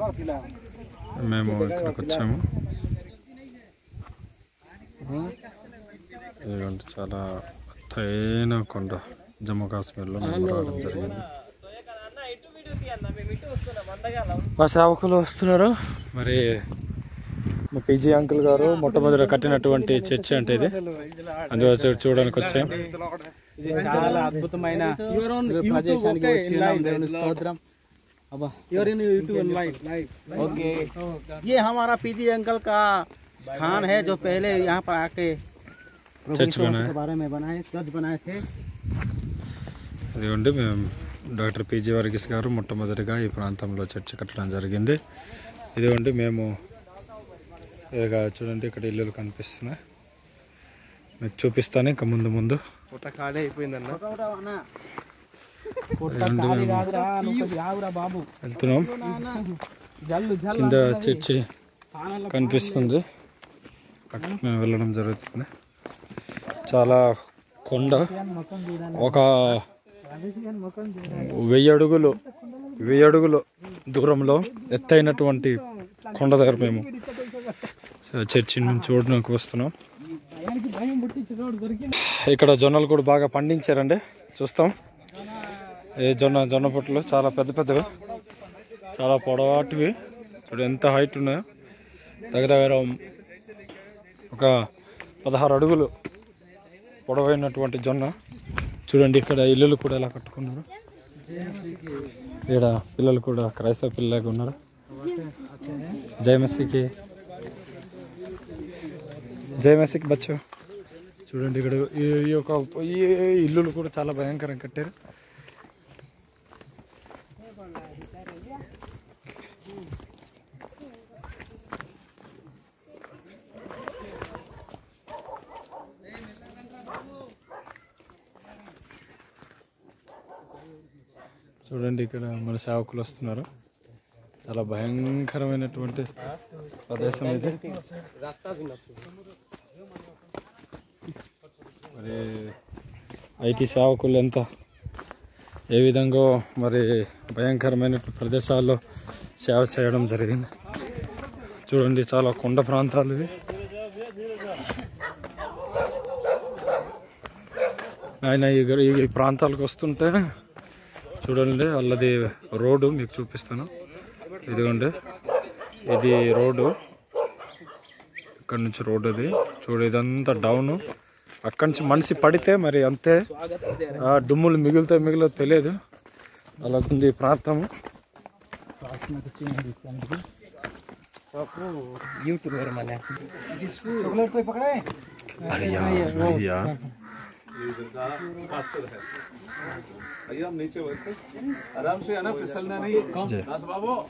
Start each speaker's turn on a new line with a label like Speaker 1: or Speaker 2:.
Speaker 1: మేము ఇక్కడికి వచ్చాము ఇదిగోండి చాలా ఎత్తైన కొండ జమ్మూ కాశ్మీర్లో మేము రావడం జరిగింది మా సేవకులు వస్తున్నారు మరి మా పీజీ అంకుల్ గారు మొట్టమొదటి కట్టినటువంటి చర్చి అంటే ఇది అందువల్ల చూడడానికి వచ్చాం
Speaker 2: ఇది చాలా అద్భుతమైన ప్రదేశానికి వచ్చినాం దేవుని స్తోత్రం అబ్బా
Speaker 3: ओके ये हमारा पीजी अंकल का स्थान है जो पहले यहाँ पर आके प्रभु
Speaker 1: चर्च
Speaker 3: यीशु मसीह
Speaker 1: बनाए।
Speaker 3: के बारे में बनाए चर्च बनाए थे
Speaker 1: ఇదిగోండి మేము డాక్టర్ పీజీ వర్గీస్ గారు మొట్టమొదటిగా ఈ ప్రాంతంలో చర్చ కట్టడం జరిగింది ఇదిగోండి మేము ఇక చూడండి ఇక్కడ ఇల్లులు కనిపిస్తున్నాయి మీకు చూపిస్తాను ఇంకా ముందు ముందు
Speaker 2: పుట్ట ఖాళీ అయిపోయిందన్న
Speaker 1: ఇదిగోండి మేము
Speaker 2: రాదురా నువ్వు రావురా బాబు
Speaker 1: వెళ్తున్నాం
Speaker 2: జల్లు జల్లు
Speaker 1: కింద చర్చి కనిపిస్తుంది అక్కడ మేము వెళ్ళడం జరుగుతుంది చాలా కొండ ఒక వెయ్యి అడుగులు వెయ్యి అడుగులు దూరంలో ఎత్తైనటువంటి కొండ దగ్గర మేము చర్చిని మేము చూడడానికి వస్తున్నాం
Speaker 2: భయానికి భయం పుట్టించుకోడు దొరికింది
Speaker 1: ఇక్కడ జొన్నలు కూడా బాగా పండించారండి చూస్తాం ఏ జొన్న జొన్న పొట్లు చాలా పెద్ద పెద్దవి చాలా పొడవాటివి చూడు ఎంత హైట్ ఉన్నాయో దగ్గర దగ్గర ఒక పదహారు అడుగులు పొడవైనటువంటి జొన్న చూడండి ఇక్కడ ఇల్లులు కూడా ఎలా కట్టుకున్నారు ఇక్కడ పిల్లలు కూడా క్రైస్తవ పిల్లలాగా ఉన్నారు జై మెస్సీకి జై మెస్సీకి బచ్చు చూడండి ఇక్కడ ఈ ఈ యొక్క ఈ ఇల్లులు కూడా చాలా భయంకరంగా కట్టారు చూడండి ఇక్కడ మన సేవకులు వస్తున్నారు చాలా భయంకరమైనటువంటి ప్రదేశం ఇది మరి ఐటీ సేవకులు ఎంత ఏ విధంగా మరి భయంకరమైన ప్రదేశాల్లో సేవ చేయడం జరిగింది చూడండి చాలా కొండ ప్రాంతాలు ఇవి ఆయన ఈ గ- ఈ ప్రాంతాలకు వస్తుంటే చూడండి వాళ్ళది రోడ్డు మీకు చూపిస్తాను ఇదిగోండి ఇది రోడ్డు ఇక్కడ నుంచి రోడ్డు ఇది చూడు ఇదంతా డౌన్ అక్కడి నుంచి మనిషి పడితే మరి అంతే ఆ దుమ్ములు మిగులుతో మిగులు తెలియదు అలాగుంది ఈ ప్రాంతం
Speaker 2: యూట్యూబర్ మన
Speaker 1: అరియా అరియా
Speaker 4: आराम से आना फिसलना नहीं
Speaker 1: जय।
Speaker 4: बस बाबू